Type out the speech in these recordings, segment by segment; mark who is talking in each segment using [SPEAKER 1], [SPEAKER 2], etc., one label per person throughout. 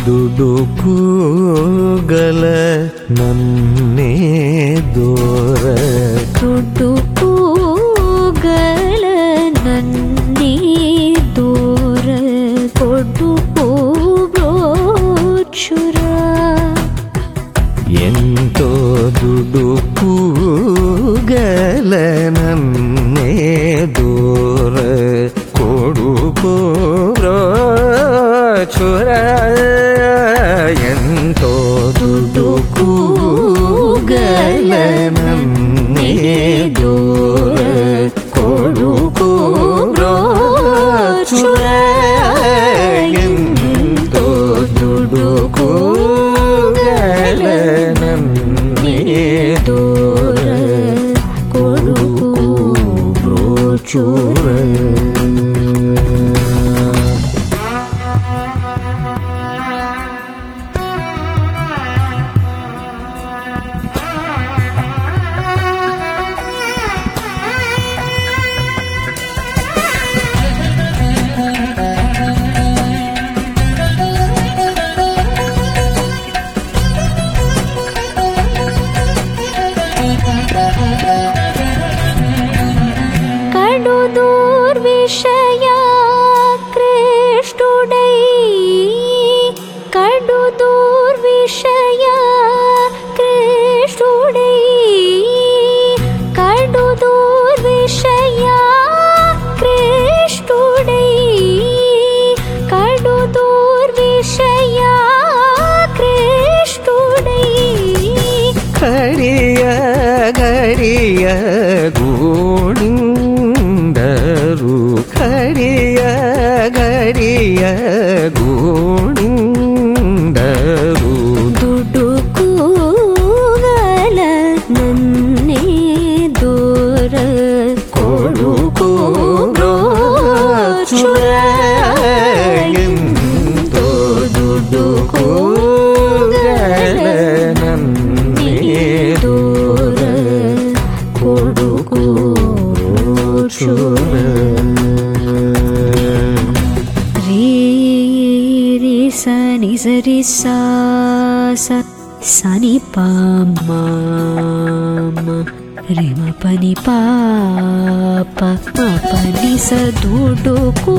[SPEAKER 1] ದುಡುಕುಗಲ ನನ್ನೇ ದೋರ
[SPEAKER 2] ದುಡ್ಡು ಕೂಗಲ ನನ್ನೇ ದೂರ ಕೊಡು ಬ್ರೋಚುರ
[SPEAKER 1] ಎಂತೋ ದುಡುಕುಗಲ ನನ್ನೇ ದೂರ ಕೊಡುಕೋ ಚುರ ಎಂತೋ ದುಡುಕುಗಲ ನನ್ನೇ ದೂರ ಕೊಡುಕೋ ಚುರ ಎಂತೋ ದುಡುಕುಗಲ ನನ್ನೇ ದೂರ ಕೊಡುಕೋ ಚುರ
[SPEAKER 2] కడు దూర్విషయ కృష్ణుడై కడు దూర్విషయ కృష్ణుడై కడు దూర్విషయ కృష్ణుడై కడు దూర్విషయ కృష్ణుడై
[SPEAKER 1] ಕರಿಯ ಗರಿಯ ಗೂಣಿಂದರು ಕರಿಯ ಗರಿಯ ಗೂಣಿಂದರು
[SPEAKER 2] ದುಡ್ಡು ಕೂಗಲ ನನ್ನೇ ದೂರ
[SPEAKER 1] ಕೊಡುಕೋ ಚುರ ಎಂತೋ ದುಡ್ಡು ಕೂಗಲ ನನ್ನೇ ದೂರ ಕೊಡುಕೋ ಚುರ
[SPEAKER 2] ರೀ ರಿ ಸ ನಿ ಸ ರಿ ಸಾ ಸ ಸ ನಿ ಪ ಮ ಮ ರಿ ಮ ಪ ನಿ ಪ ಪ ಮ ಪ ನಿ ಸ ದುಡ್ಡು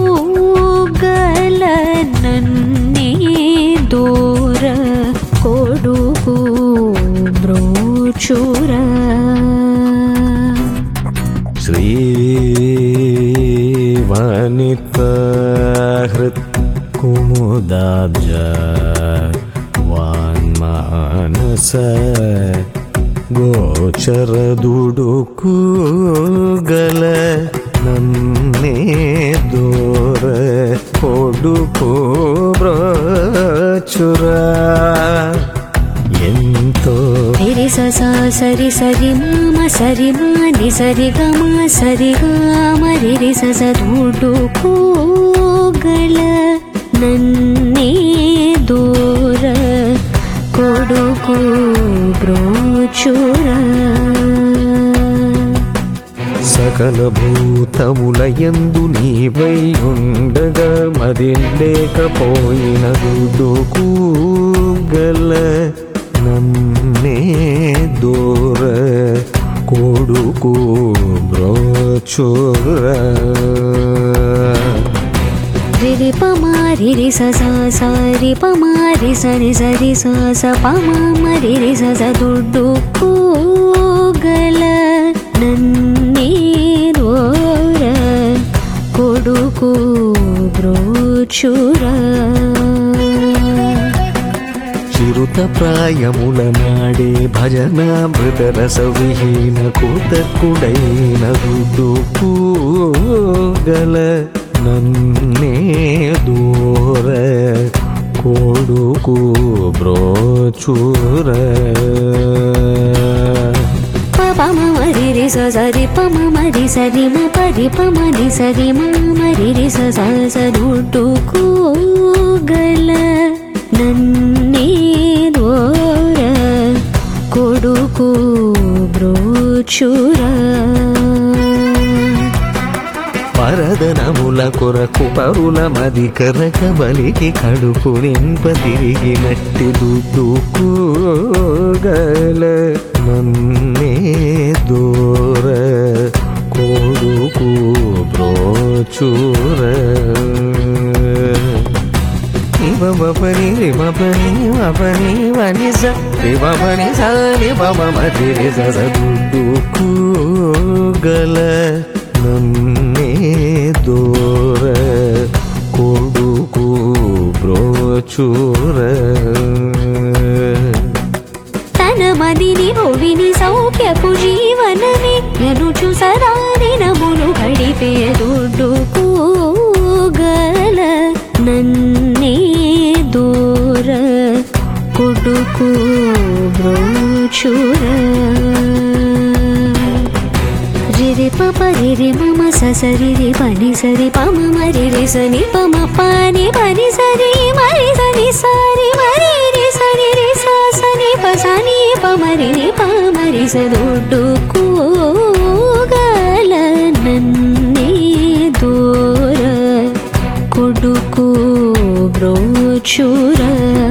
[SPEAKER 2] ಕೂಗಲ ನನ್ನೇ ದೂರ ಕೊಡುಗು ಬ್ರೋಚುರ
[SPEAKER 1] श्रीवनितहृत् कुमुदाब्ज वान्मानस ಗೋಚರದುಡುಕುಗಲ ನನ್ನೇ ದೂರ ಕೊಡುಕೋ ಬ್ರಚುರ ಎಂತೋ
[SPEAKER 2] రి స స సరి సరి మామ సరి మాని సరి గమ సరి గామ రి రి స స దుడ్డు కూగల నన్నే దూర కొడుకు బ్రోచుర
[SPEAKER 1] సకల భూతములయందు నీవై ఉండగా మది లేకపోయిన దుడుకూగల నన్నే దూర కొడుకు బ్రోచుర
[SPEAKER 2] రి రి ప మా రి రి స స స రి ప మా రి స రి స రి స స ప మా మ రి రి స స దుడ్డు కూగల నన్నే దూర కొడుకు బ్రోచుర
[SPEAKER 1] చిరుత ప్రాయముల నాడే భజనామృత రస విహీన కూతకుడైన దుడుకూగల నన్నే దూర కొడుకు బ్రోచుర
[SPEAKER 2] ప ప మ మ రి రి స స రి ప మ మ రి స రి మ ప రి ప మ రి స రి మ మ రి రి స స స దుడ్డు కూగల నన్నే దూర కొడుకు బ్రోచుర
[SPEAKER 1] వరదనముల కొరకు పరుల మది కరక బలికి కడుపు నింప తిరిగినట్టి దుడ్డుకోగల నన్నే దూర కొడుకు బ్రోచూర పని పని పని పని సని సని పమ మరి దుడ్డుకు గల నన్నే దూర కొడుకు బ్రోచూర
[SPEAKER 2] తన మదిని భువిని సౌఖ్యపు జీవనని ఎనుచు సదా దినములు గడిపే దుడ్డుకోగల నన్నే దూర కొడుకు బ్రోచుర రిరి పప రిరి మమ ససరి రి పని సరి పమ మరి రి సని పమ పాని పని సరి మరి సని సారి మరి రి సని రి సా సని ప సని ప మరి ని ప మరి స దుడ్డు కూగల నన్నే దూర కొడుకు బ్రోచుర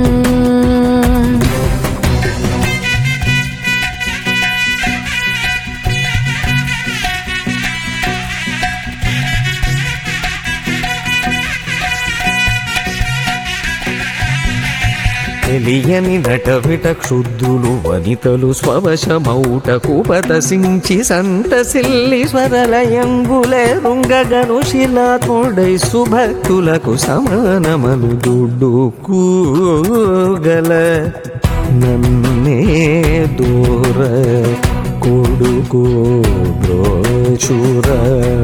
[SPEAKER 1] తెలియని నటవిట క్షుద్ధులు వనితలు స్వవశమౌటకు పతసించి సంతసిల్లి స్వరలయంబులే రుంగగను శిలాతోడై సుభక్తులకు సమానమను దుడ్డు కూగల నన్నే దూర కొడుకు బ్రోచుర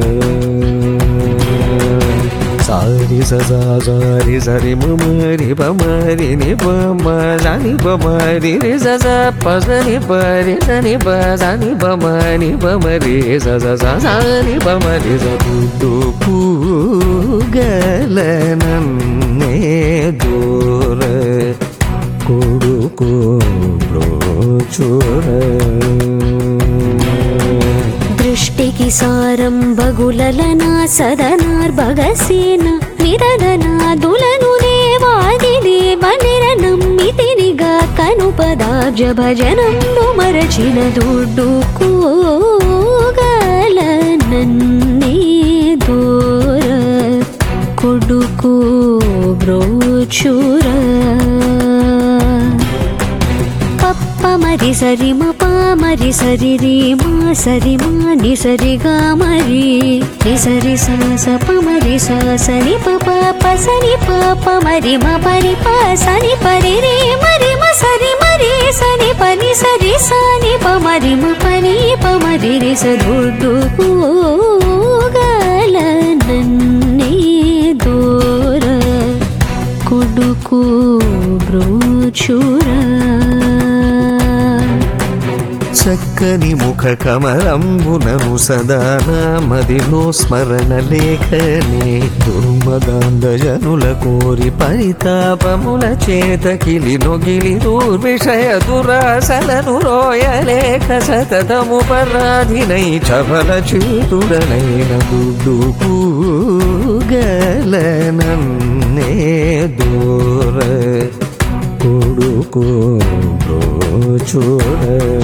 [SPEAKER 1] సారి సజా సారి సరి మమరి పమరి ని పమ సని పమరి రి సజ పసని పరి సని ప సని పమని పమరి సజ సని పమరి సదు గల నన్నే దూర కొడుకు బ్రోచుర
[SPEAKER 2] దృష్టికి సారం బగులలనా సదనార్భగసేన నిరదనాదులను దేవాది దేవనిర నమ్మితినిగా కను పదాబ్జ భజనంబు మరచిన దుడ్డు కూగల నన్నే దూర కొడుకు బ్రోచుర పప్ప మరి సరి మ పా మరి సరి రి మా సరి మా ని సరి గా మరి ని సరి స స ప మరి స సని ప ప ప సని ప ప మరి మ పరి ప సని పరి రి మరి మ సరి మరి సని ప ని సరి సని ప మరి మ పని ప మరి రి స దుడ్డు గల నన్నే దూర కొడుకు బ్రోచురా
[SPEAKER 1] చక్కని ముఖ కమలంబునను సదా మదిలో స్మరణ లేఖనే దుర్మదాంధజనుల కోరి పరితాపముల చేతకిలి నొగిలి దూర్విషయ దురాసలను రోయలేఖ సతతము పరాధినై చపల చేతుడనైన దుడ్డు గల నన్నే దూర కొడుకు బ్రోచుర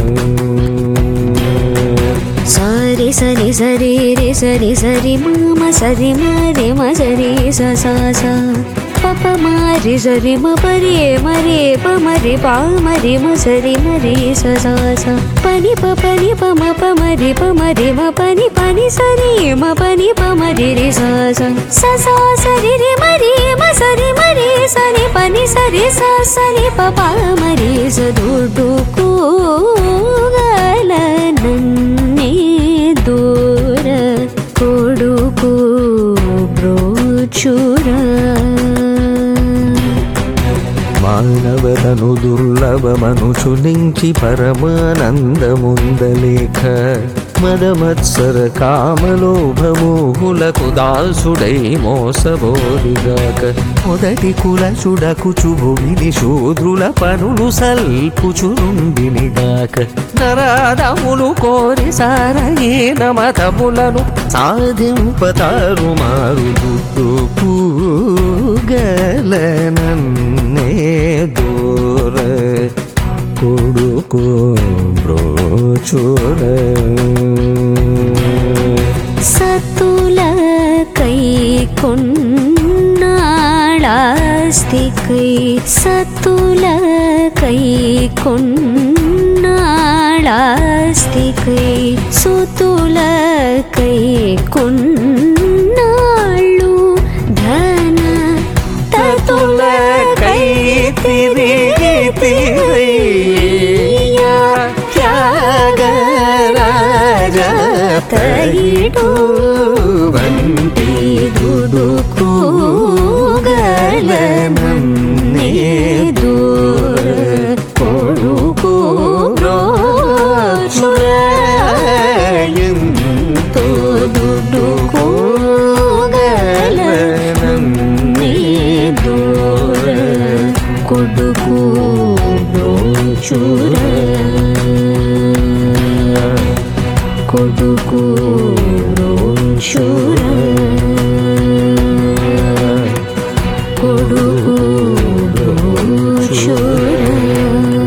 [SPEAKER 2] సారి సరి సరి రి సరి సరి మామ సరి మరి మ సరి స స స పప మరి సరి మ పరి మరి ప మరి పా మరి మ సరి మరి స స స పని ప పని ప మ ప మరి ప మరి మ పని పని సరి మ పని ప మరి రి స స స స సరి రి మరి మ సరి మరి సని పని సరి స సని ప ప మరి స దుడ్డు కూగల నన్నే దూర కొడుకు బ్రోచురా
[SPEAKER 1] మానవతను దుర్లభమనుచు నుంచి పరమానందముందలేఖ మదమత్సర కామలోభమోహులకు దాసుడై మోసబోదిగాక మొదటి కుల చుడకుచుభువిని శూద్రుల పనులు సల్పుచురుండినిగాక నరాదములు కోరి సారయీన మతములను సాధింపతారు మారు దుడ్డుకు గలనన్నే దూర కొడుకు బ్రోచుర
[SPEAKER 2] సతుల కై కొన్నాళాస్తి కై సతుల కై కొన్నాళాస్తి కై సుతుల కై కొన్నాళ్ళు ధన తతుల కై తిరిగి తిరయ్యా త్యాగరాజ తైడు వంటి దుడుకు గలనన్నే దూర కొడుకు ఎంతో దుడుకు గలనన్నే దూర కొడుకు బ్రోచుర కొడుకు బ్రోచుర కొడుకు బ్రోచుర